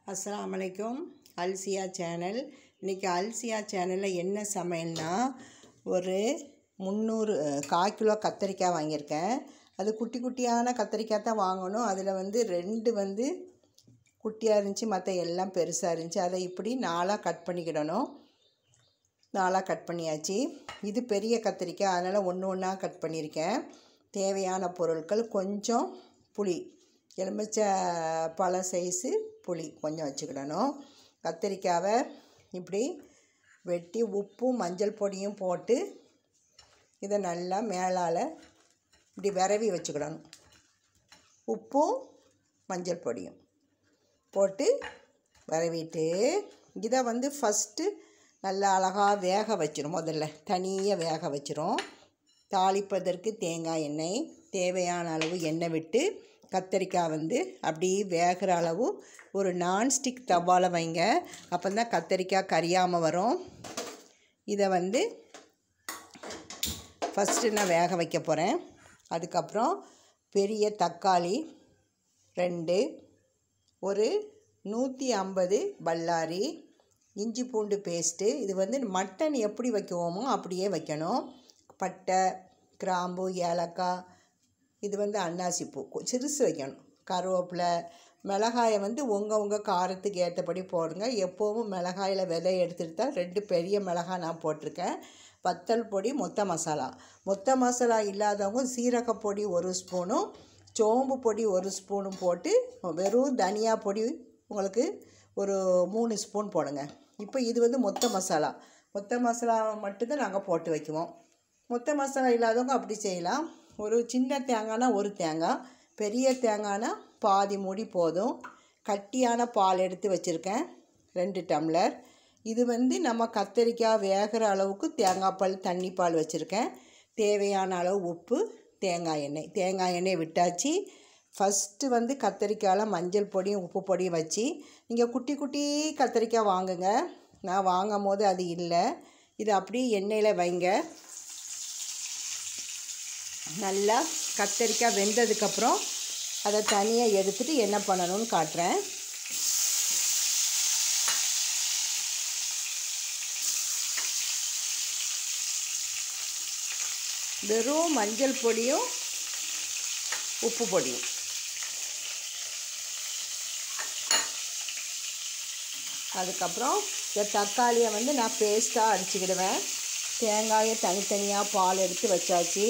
அஸ்ஸலாமு அலைக்கும் அல்சியா சேனல் இன்றைக்கி அல்சியா சேனலில் என்ன சமையல்னா ஒரு முந்நூறு கால் கிலோ கத்தரிக்காய் வாங்கியிருக்கேன் அது குட்டி குட்டியான கத்தரிக்காய் தான் வாங்கணும் அதில் வந்து ரெண்டு வந்து குட்டியாக இருந்துச்சு மற்ற எல்லாம் பெருசாக இருந்துச்சு அதை இப்படி நாலாக கட் பண்ணிக்கிடணும் நாலாக கட் பண்ணியாச்சு இது பெரிய கத்திரிக்காய் அதனால் ஒன்று ஒன்றா கட் பண்ணியிருக்கேன் தேவையான பொருட்கள் கொஞ்சம் புளி எலுமிச்சை பழ சைஸு புளி கொஞ்சம் வச்சுக்கிடணும் கத்திரிக்காவை இப்படி வெட்டி உப்பும் மஞ்சள் பொடியும் போட்டு இதை நல்லா மேலால் இப்படி விரவி வச்சுக்கிடணும் உப்பும் மஞ்சள் பொடியும் போட்டு விரவிட்டு இதை வந்து ஃபஸ்ட்டு நல்லா அழகாக வேக வச்சிரும் முதல்ல தனியாக வேக வச்சிரும் தாளிப்பதற்கு தேங்காய் எண்ணெய் தேவையான அளவு எண்ணெய் விட்டு கத்தரிக்காய் வந்து அப்படி வேகிற அளவு ஒரு நான்ஸ்டிக் தவாவில் வைங்க அப்போ தான் கத்தரிக்காய் கரியாமல் வரும் இதை வந்து ஃபஸ்ட்டு நான் வேக வைக்க போகிறேன் அதுக்கப்புறம் பெரிய தக்காளி ரெண்டு ஒரு நூற்றி ஐம்பது பல்லாரி இஞ்சி பூண்டு பேஸ்ட்டு இது வந்து மட்டன் எப்படி வைக்குவோமோ அப்படியே வைக்கணும் பட்டை கிராம்பு ஏலக்காய் இது வந்து அன்னாசிப்பூ சிறுசு வைக்கணும் கருவேப்பிலை மிளகாயை வந்து உங்கள் உங்கள் காரத்துக்கு ஏற்றபடி போடுங்க எப்போவும் மிளகாயில் விதை எடுத்துகிட்டு தான் ரெண்டு பெரிய மிளகாய் நான் போட்டிருக்கேன் வத்தல் பொடி மொத்த மசாலா மொத்த மசாலா இல்லாதவங்க சீரகப் பொடி ஒரு ஸ்பூனும் சோம்பு பொடி ஒரு ஸ்பூனும் போட்டு வெறும் தனியா பொடி உங்களுக்கு ஒரு மூணு ஸ்பூன் போடுங்க இப்போ இது வந்து மொத்த மசாலா மொத்த மசாலா மட்டும்தான் நாங்கள் போட்டு வைக்குவோம் மொத்த மசாலா இல்லாதவங்க அப்படி செய்யலாம் ஒரு சின்ன தேங்காய்னா ஒரு தேங்காய் பெரிய தேங்காய்னா பாதி மூடி போதும் கட்டியான பால் எடுத்து வச்சுருக்கேன் ரெண்டு டம்ளர் இது வந்து நம்ம கத்தரிக்காய் வேகிற அளவுக்கு தேங்காய் பால் தண்ணி பால் வச்சுருக்கேன் தேவையான அளவு உப்பு தேங்காய் எண்ணெய் தேங்காய் எண்ணெய் விட்டாச்சு ஃபஸ்ட்டு வந்து கத்தரிக்காயில் மஞ்சள் பொடியும் உப்பு பொடியும் வச்சு நீங்கள் குட்டி குட்டி கத்தரிக்காய் வாங்குங்க நான் வாங்கும் போது அது இல்லை இது அப்படியே எண்ணெயில் வைங்க நல்லா கத்தரிக்காய் வெந்ததுக்கப்புறம் அதை தனியாக எடுத்துகிட்டு என்ன பண்ணணும்னு காட்டுறேன் வெறும் மஞ்சள் பொடியும் உப்பு பொடியும் அதுக்கப்புறம் இந்த தக்காளியை வந்து நான் பேஸ்ட்டாக அடிச்சுக்கிடுவேன் தேங்காயை தனித்தனியாக பால் எடுத்து வச்சாச்சு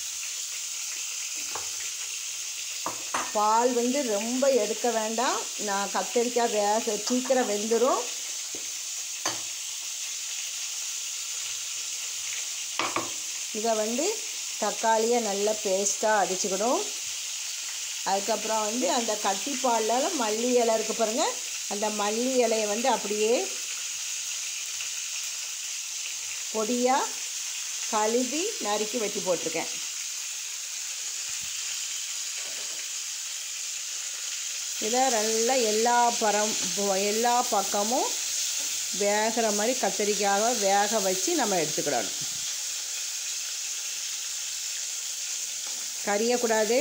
பால் வந்து ரொம்ப எடுக்க வேண்டாம் நான் கத்தரிக்காய் வேக சீக்கிரம் வெந்துடும் இதை வந்து தக்காளியை நல்லா பேஸ்ட்டாக அடிச்சுக்கணும் அதுக்கப்புறம் வந்து அந்த கட்டிப்பாலில் மல்லி இலை இருக்குது பாருங்கள் அந்த மல்லி இலையை வந்து அப்படியே பொடியாக கழுவி நறுக்கி வெட்டி போட்டிருக்கேன் இதை நல்லா எல்லா பரம் எல்லா பக்கமும் வேகிற மாதிரி கத்திரிக்காவை வேக வச்சு நம்ம எடுத்துக்கிடணும் கரியக்கூடாது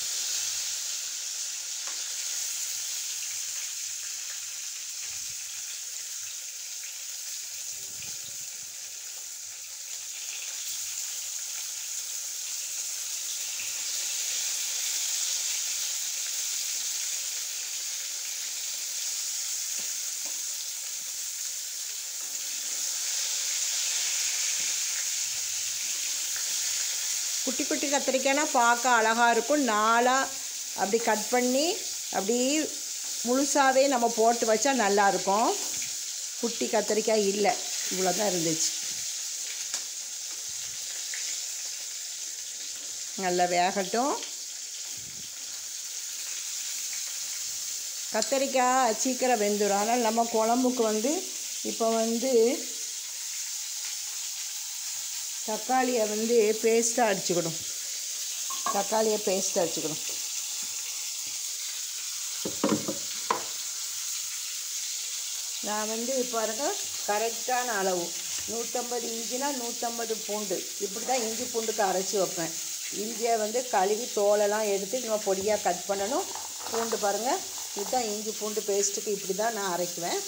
குட்டி குட்டி கத்திரிக்காய்னா பார்க்க அழகாக இருக்கும் நாளாக அப்படி கட் பண்ணி அப்படி முழுசாகவே நம்ம போட்டு வச்சா நல்லாயிருக்கும் குட்டி கத்திரிக்காய் இல்லை இவ்வளோ தான் இருந்துச்சு நல்லா வேகட்டும் கத்தரிக்காய் சீக்கிரம் வெந்துடும் ஆனால் நம்ம குழம்புக்கு வந்து இப்போ வந்து தக்காளியை வந்து பேஸ்ட்டாக அடிச்சுக்கணும் தக்காளியை பேஸ்ட்டாக அடிச்சுக்கணும் நான் வந்து பாருங்க கரெக்டான அளவு நூற்றம்பது இஞ்சினா நூற்றம்பது பூண்டு இப்படி தான் இஞ்சி பூண்டுக்கு அரைச்சி வைப்பேன் இஞ்சியை வந்து கழுவி தோலெல்லாம் எடுத்து நம்ம பொடியாக கட் பண்ணணும் பூண்டு பாருங்கள் இதுதான் இஞ்சி பூண்டு பேஸ்ட்டுக்கு இப்படி தான் நான் அரைக்குவேன்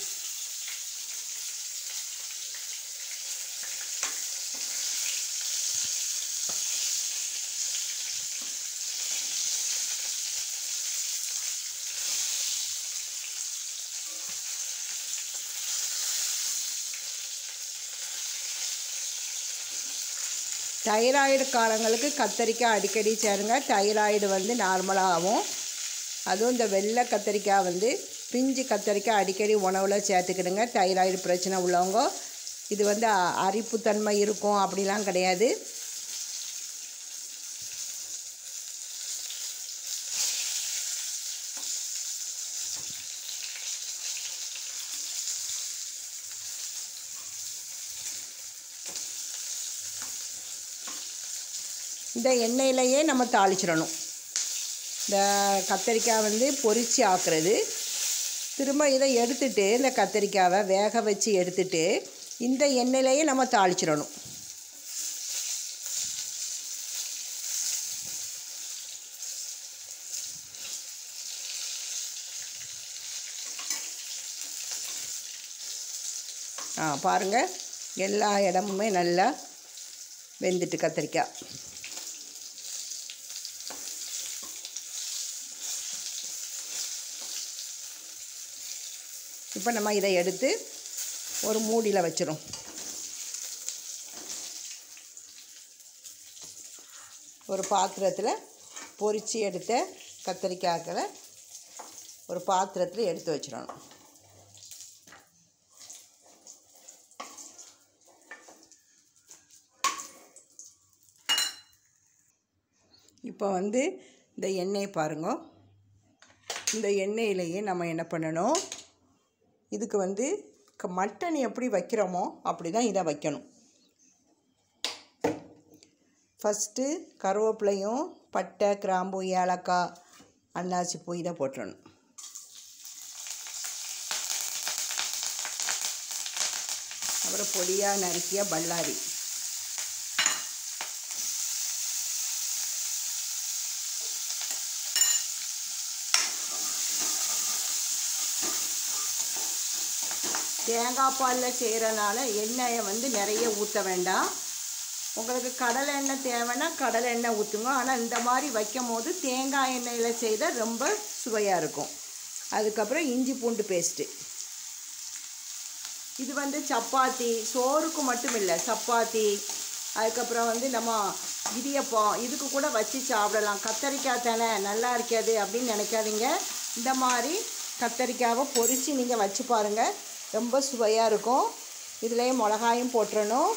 தைராய்டு காலங்களுக்கு கத்தரிக்காய் அடிக்கடி சேருங்க தைராய்டு வந்து நார்மலாக ஆகும் அதுவும் இந்த வெள்ளை கத்தரிக்காய் வந்து பிஞ்சு கத்தரிக்காய் அடிக்கடி உணவில் சேர்த்துக்கிடுங்க தைராய்டு பிரச்சனை உள்ளவங்க இது வந்து அ- அரிப்புத்தன்மை இருக்கும் அப்படிலாம் கிடையாது இந்த எண்ணெயிலையே நம்ம தாளிச்சிடணும் இந்த கத்தரிக்காய் வந்து பொரிச்சு ஆக்குறது திரும்ப இதை எடுத்துட்டு இந்த கத்தரிக்காவை வேக வச்சு எடுத்துட்டு இந்த எண்ணெயிலையே நம்ம தாளிச்சிடணும் ஆ பாருங்கள் எல்லா இடமுமே நல்லா வெந்துட்டு கத்திரிக்காய் இப்போ நம்ம இதை எடுத்து ஒரு மூடியில் வச்சிரும் ஒரு பாத்திரத்தில் பொரிச்சு எடுத்த கத்திரிக்காய்களை ஒரு பாத்திரத்தில் எடுத்து வச்சிடணும் இப்போ வந்து இந்த எண்ணெய் பாருங்க இந்த எண்ணெயிலேயே நம்ம என்ன பண்ணணும் இதுக்கு வந்து க- மட்டன் எப்படி வைக்கிறோமோ அப்படி தான் இதை வைக்கணும் ஃபஸ்ட்டு கருவேப்பிலையும் பட்டை கிராம்பு ஏலக்காய் அன்னாசி பூ இதை போட்டுறணும் அப்புறம் பொடியாக நறுக்கிய பல்லாரி தேங்காய் பாலில் செய்கிறனால எண்ணெயை வந்து நிறைய ஊற்ற வேண்டாம் உங்களுக்கு கடலை எண்ணெய் தேவைன்னா கடலை எண்ணெய் ஊற்றுங்க ஆனால் இந்த மாதிரி வைக்கும் போது தேங்காய் எண்ணெயில் செய்தால் ரொம்ப சுவையாக இருக்கும் அதுக்கப்புறம் இஞ்சி பூண்டு பேஸ்ட்டு இது வந்து சப்பாத்தி சோறுக்கு மட்டும் இல்லை சப்பாத்தி அதுக்கப்புறம் வந்து நம்ம இடியப்பம் இதுக்கு கூட வச்சு சாப்பிடலாம் கத்தரிக்காய் தானே நல்லா இருக்காது அப்படின்னு நினைக்காதீங்க இந்த மாதிரி கத்தரிக்காவை பொரித்து நீங்கள் வச்சு பாருங்கள் ரொம்ப சுவையாக இருக்கும் இதுலேயே மிளகாயும் போட்டுறணும்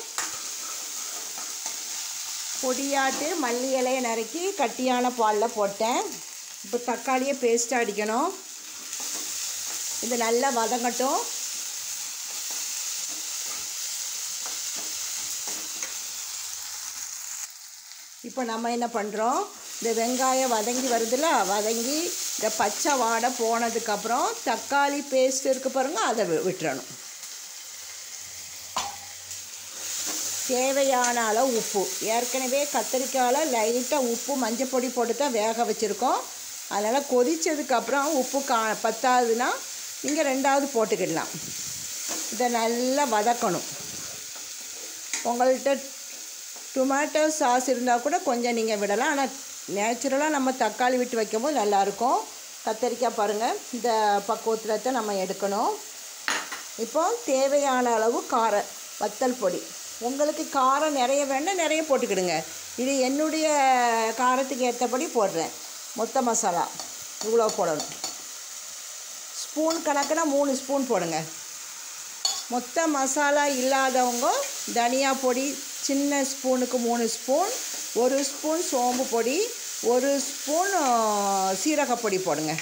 பொடியாட்டு மல்லி இலையை நறுக்கி கட்டியான பாலில் போட்டேன் இப்போ தக்காளியை பேஸ்ட் அடிக்கணும் இது நல்லா வதங்கட்டும் இப்போ நம்ம என்ன பண்ணுறோம் இந்த வெங்காயம் வதங்கி வருதுல வதங்கி இந்த பச்சை வாடை போனதுக்கப்புறம் தக்காளி பேஸ்ட் இருக்கு பாருங்க அதை வி- விட்டுறணும் தேவையான அளவு உப்பு ஏற்கனவே கத்திரிக்காயில் லைட்டாக உப்பு மஞ்சள் பொடி போட்டு தான் வேக வச்சுருக்கோம் அதனால் கொதிச்சதுக்கப்புறம் உப்பு கா பத்தாதுன்னா நீங்கள் ரெண்டாவது போட்டுக்கிடலாம் இதை நல்லா வதக்கணும் உங்கள்கிட்ட டொமேட்டோ சாஸ் இருந்தால் கூட கொஞ்சம் நீங்கள் விடலாம் ஆனால் நேச்சுரலாக நம்ம தக்காளி விட்டு வைக்கும்போது நல்லாயிருக்கும் கத்தரிக்காய் பாருங்கள் இந்த பக்குவத்தில் தான் நம்ம எடுக்கணும் இப்போ தேவையான அளவு கார வத்தல் பொடி உங்களுக்கு காரம் நிறைய வேண்டாம் நிறைய போட்டுக்கிடுங்க இது என்னுடைய காரத்துக்கு ஏற்றபடி போடுறேன் மொத்த மசாலா இவ்வளோ போடணும் ஸ்பூன் கணக்குனா மூணு ஸ்பூன் போடுங்க மொத்த மசாலா இல்லாதவங்க தனியா பொடி சின்ன ஸ்பூனுக்கு மூணு ஸ்பூன் ஒரு ஸ்பூன் சோம்பு பொடி ஒரு ஸ்பூன் சீரகப்பொடி போடுங்க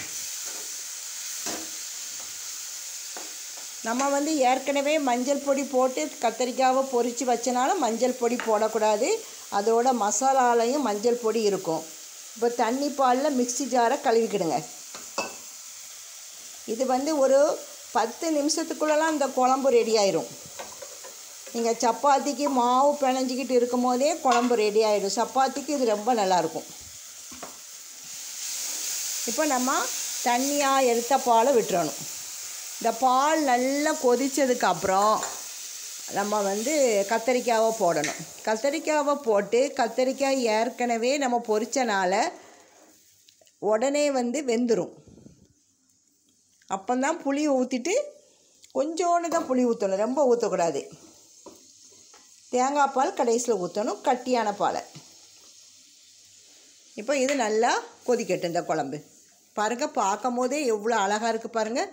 நம்ம வந்து ஏற்கனவே மஞ்சள் பொடி போட்டு கத்தரிக்காவை பொரித்து வச்சனால மஞ்சள் பொடி போடக்கூடாது அதோட மசாலாலையும் மஞ்சள் பொடி இருக்கும் இப்போ தண்ணி பாலில் மிக்ஸி ஜாரை கழுவிக்கிடுங்க இது வந்து ஒரு பத்து நிமிஷத்துக்குள்ளலாம் இந்த குழம்பு ரெடி ஆயிரும் நீங்கள் சப்பாத்திக்கு மாவு பிணைஞ்சிக்கிட்டு இருக்கும் போதே குழம்பு ரெடி ஆயிடும் சப்பாத்திக்கு இது ரொம்ப நல்லாயிருக்கும் இப்போ நம்ம தண்ணியாக எடுத்த பாலை விட்டுறணும் இந்த பால் நல்லா கொதிச்சதுக்கு அப்புறம் நம்ம வந்து கத்தரிக்காவை போடணும் கத்தரிக்காவை போட்டு கத்தரிக்காய் ஏற்கனவே நம்ம பொரிச்சனால உடனே வந்து வெந்துடும் அப்போந்தான் புளி ஊற்றிட்டு கொஞ்சோண்டு தான் புளி ஊற்றணும் ரொம்ப ஊற்றக்கூடாது தேங்காய் பால் கடைசியில் ஊற்றணும் கட்டியான பாலை இப்போ இது நல்லா கொதிக்கட்டும் இந்த குழம்பு பாருங்கள் பார்க்கும் போதே எவ்வளோ அழகாக இருக்குது பாருங்கள்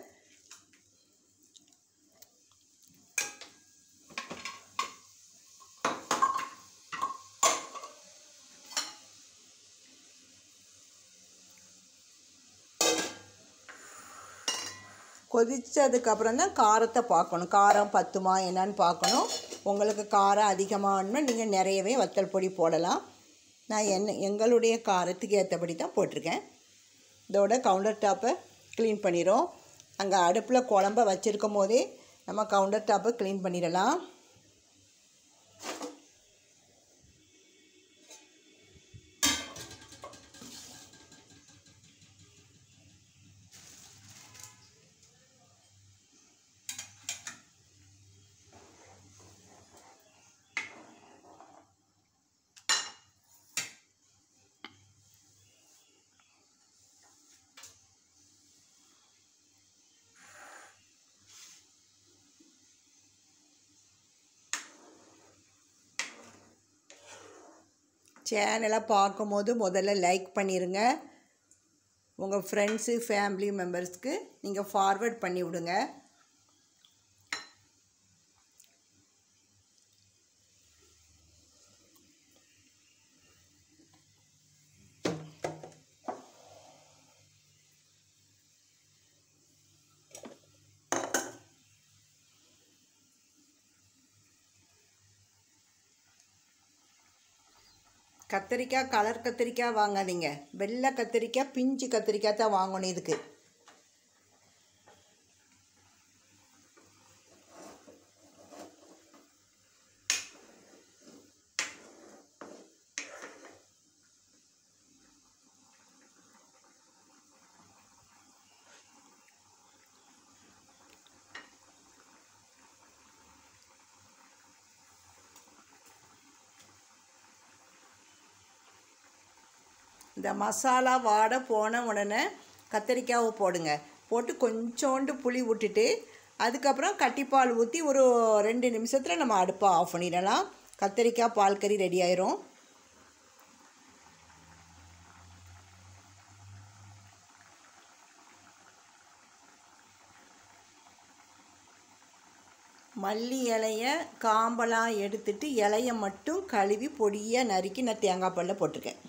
கொதித்ததுக்கப்புறம் தான் காரத்தை பார்க்கணும் காரம் பத்துமா என்னன்னு பார்க்கணும் உங்களுக்கு காரம் அதிகமாகணும்னா நீங்கள் நிறையவே வத்தல் பொடி போடலாம் நான் என்ன எங்களுடைய காரத்துக்கு ஏற்றபடி தான் போட்டிருக்கேன் இதோட கவுண்டர் டாப்பை க்ளீன் பண்ணிடும் அங்கே அடுப்பில் குழம்ப வச்சுருக்கும் போதே நம்ம கவுண்டர் டாப்பை க்ளீன் பண்ணிடலாம் சேனலை பார்க்கும்போது முதல்ல லைக் பண்ணிடுங்க உங்கள் ஃப்ரெண்ட்ஸு ஃபேமிலி மெம்பர்ஸ்க்கு நீங்கள் ஃபார்வர்ட் பண்ணி விடுங்க கத்திரிக்காய் கலர் கத்திரிக்காய் வாங்காதீங்க வெள்ளை கத்திரிக்காய் பிஞ்சு கத்திரிக்காய் தான் வாங்கணும் இதுக்கு இந்த மசாலா வாடை போன உடனே கத்திரிக்காவை போடுங்க போட்டு கொஞ்சோண்டு புளி விட்டுட்டு அதுக்கப்புறம் கட்டிப்பால் ஊற்றி ஒரு ரெண்டு நிமிஷத்தில் நம்ம அடுப்பை ஆஃப் பண்ணிடலாம் கத்திரிக்காய் பால் கறி ரெடி ஆயிரும் மல்லி இலைய காம்பெல்லாம் எடுத்துட்டு இலைய மட்டும் கழுவி பொடியாக நறுக்கி நான் தேங்காய் பாலில் போட்டிருக்கேன்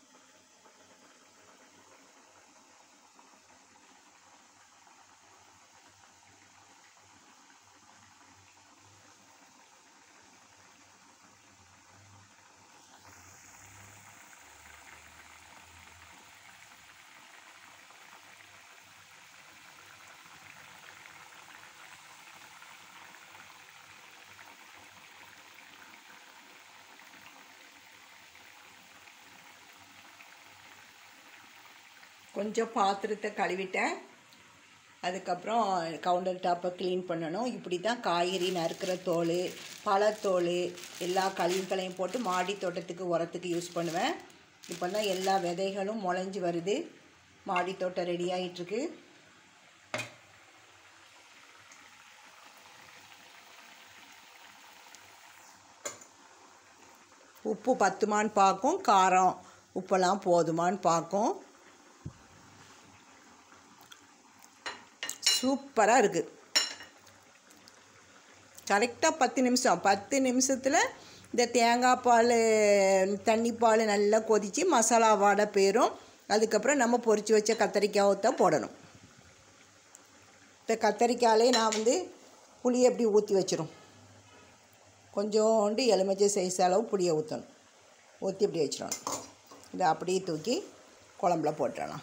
கொஞ்சம் பாத்திரத்தை கழுவிட்டேன் அதுக்கப்புறம் கவுண்டர் டாப்பை க்ளீன் பண்ணணும் இப்படி தான் காய்கறி நறுக்கிற தோல் பழத்தோல் எல்லா கழிவுகளையும் போட்டு மாடி தோட்டத்துக்கு உரத்துக்கு யூஸ் பண்ணுவேன் இப்போ தான் எல்லா விதைகளும் முளைஞ்சி வருது மாடி தோட்டம் ரெடி ஆகிட்டுருக்கு உப்பு பத்துமான்னு பார்க்கும் காரம் உப்பெல்லாம் போதுமான்னு பார்க்கும் சூப்பராக இருக்குது கரெக்டாக பத்து நிமிஷம் பத்து நிமிஷத்தில் இந்த தேங்காய் பால் தண்ணி பால் நல்லா கொதித்து மசாலா வாடை போயிடும் அதுக்கப்புறம் நம்ம பொரித்து வச்ச கத்தரிக்காவை தான் போடணும் இந்த கத்தரிக்காயிலே நான் வந்து புளி எப்படி ஊற்றி வச்சிரும் கொஞ்சோண்டு எலுமிச்சை சைஸ் அளவு புளியை ஊற்றணும் ஊற்றி இப்படி வச்சிடணும் இதை அப்படியே தூக்கி குழம்புல போட்டுடலாம்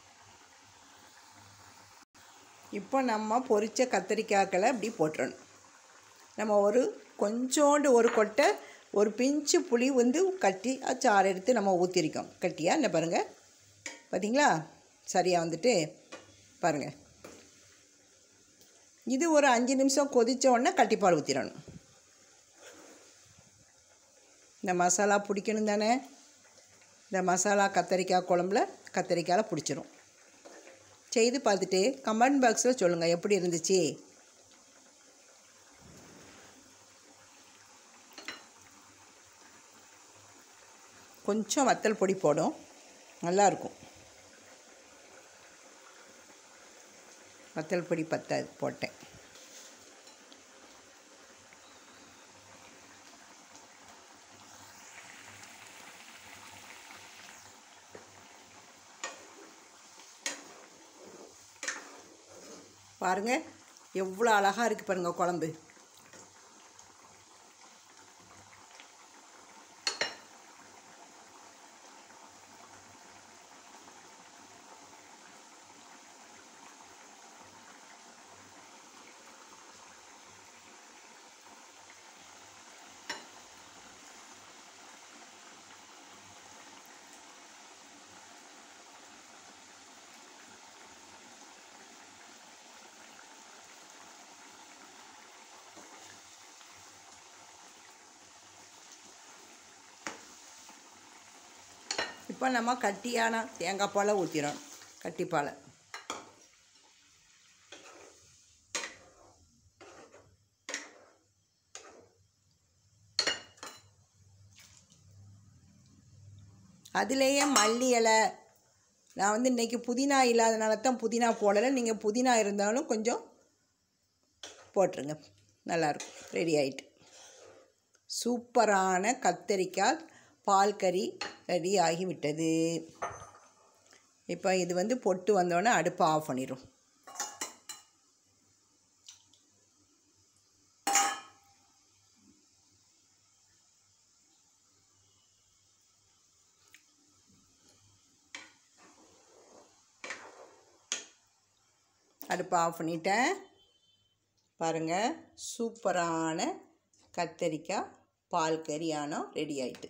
இப்போ நம்ம பொரிச்ச கத்திரிக்காய்களை இப்படி போட்டுறணும் நம்ம ஒரு கொஞ்சோண்டு ஒரு கொட்டை ஒரு பிஞ்சு புளி வந்து கட்டி சாறு எடுத்து நம்ம ஊற்றிருக்கோம் கட்டியாக என்ன பாருங்கள் பார்த்தீங்களா சரியாக வந்துட்டு பாருங்கள் இது ஒரு அஞ்சு நிமிஷம் கொதித்த உடனே கட்டிப்பால் ஊற்றிடணும் இந்த மசாலா பிடிக்கணும் தானே இந்த மசாலா கத்தரிக்காய் குழம்புல கத்தரிக்காயில் பிடிச்சிரும் செய்து பார்த்துட்டு கமெண்ட் பாக்ஸில் சொல்லுங்கள் எப்படி இருந்துச்சு கொஞ்சம் வத்தல் பொடி போடும் நல்லாயிருக்கும் வத்தல் பொடி பத்தாது போட்டேன் பாருங்கள் எவ்வளோ அழகாக இருக்குது பாருங்கள் குழம்பு இப்போ நம்ம கட்டியான தேங்காய் பாலை ஊற்றிடணும் கட்டிப்பாலை அதுலேயே மல்லி இலை நான் வந்து இன்றைக்கி புதினா இல்லாதனால தான் புதினா போடலை நீங்கள் புதினா இருந்தாலும் கொஞ்சம் போட்டுருங்க நல்லாயிருக்கும் ரெடி ஆயிட்டு சூப்பரான கத்தரிக்காய் பால் கறி ரெடி ஆகிவிட்டது இப்போ இது வந்து பொட்டு வந்தோடனே அடுப்பை ஆஃப் பண்ணிடும் அடுப்பை ஆஃப் பண்ணிட்டேன் பாருங்கள் சூப்பரான கத்தரிக்காய் பால் கறியானோ ரெடி ஆயிட்டு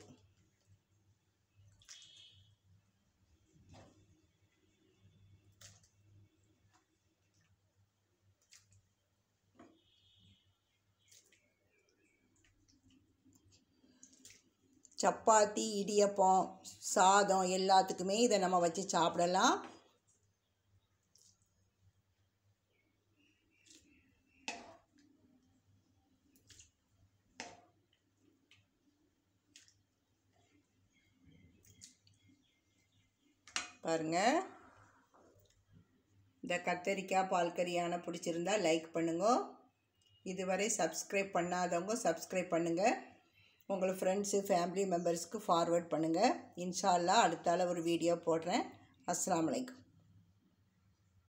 சப்பாத்தி இடியப்பம் சாதம் எல்லாத்துக்குமே இதை நம்ம வச்சு சாப்பிடலாம் பாருங்கள் இந்த கத்தரிக்காய் பால் கறியான பிடிச்சிருந்தா லைக் பண்ணுங்க இதுவரை சப்ஸ்கிரைப் பண்ணாதவங்க சப்ஸ்கிரைப் பண்ணுங்கள் உங்கள் ஃப்ரெண்ட்ஸு ஃபேமிலி மெம்பர்ஸ்க்கு ஃபார்வேர்ட் பண்ணுங்கள் இன்ஷா அல்லா அடுத்தால ஒரு வீடியோ போடுறேன் அஸ்ஸலாமு அலைக்கும்